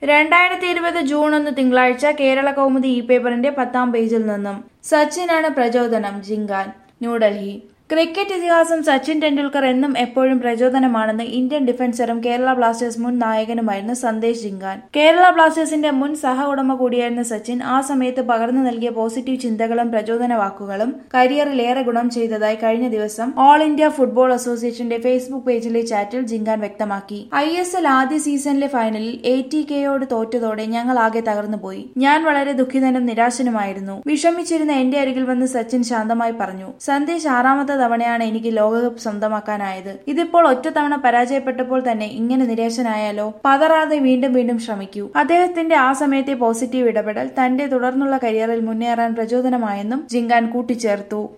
രണ്ടായിരത്തി ഇരുപത് ജൂൺ ഒന്ന് തിങ്കളാഴ്ച കേരള കൗമുദി ഇ പേപ്പറിന്റെ പത്താം പേജിൽ നിന്നും സച്ചിനാണ് പ്രചോദനം ജിങ്കാൻ ന്യൂഡൽഹി ക്രിക്കറ്റ് ഇതിഹാസം സച്ചിൻ ടെണ്ടുൽക്കർ എന്നും എപ്പോഴും പ്രചോദനമാണെന്ന് ഇന്ത്യൻ ഡിഫൻസറും കേരള ബ്ലാസ്റ്റേഴ്സ് മുൻ നായകനുമായിരുന്നു സന്ദേശ് ജിങ്കാൻ കേരള ബ്ലാസ്റ്റേഴ്സിന്റെ മുൻ സഹ ഉടമ കൂടിയായിരുന്ന സച്ചിൻ ആ സമയത്ത് പകർന്നു നൽകിയ പോസിറ്റീവ് ചിന്തകളും പ്രചോദന വാക്കുകളും കരിയറിൽ ഏറെ ഗുണം ചെയ്തതായി കഴിഞ്ഞ ദിവസം ഓൾ ഇന്ത്യ ഫുട്ബോൾ അസോസിയേഷന്റെ ഫേസ്ബുക്ക് പേജിലെ ചാറ്റിൽ ജിങ്കാൻ വ്യക്തമാക്കി ഐ എസ് എൽ ആദ്യ സീസണിലെ ഫൈനലിൽ എ ടി കെയോട് തോറ്റതോടെ ഞങ്ങൾ ആകെ തകർന്നുപോയി ഞാൻ വളരെ ദുഃഖിതനും നിരാശനുമായിരുന്നു വിഷമിച്ചിരുന്ന എന്റെ അരികിൽ വന്ന് സച്ചിൻ ശാന്തമായി പറഞ്ഞു സന്ദേശ് ആറാമത്തെ തവണയാണ് എനിക്ക് ലോകകപ്പ് സ്വന്തമാക്കാനായത് ഇതിപ്പോൾ ഒറ്റത്തവണ പരാജയപ്പെട്ടപ്പോൾ തന്നെ ഇങ്ങനെ നിരാശനായാലോ പതറാതെ വീണ്ടും വീണ്ടും ശ്രമിക്കൂ അദ്ദേഹത്തിന്റെ ആ സമയത്തെ പോസിറ്റീവ് ഇടപെടൽ തന്റെ തുടർന്നുള്ള കരിയറിൽ മുന്നേറാൻ പ്രചോദനമായെന്നും ജിങ്കാൻ കൂട്ടിച്ചേർത്തു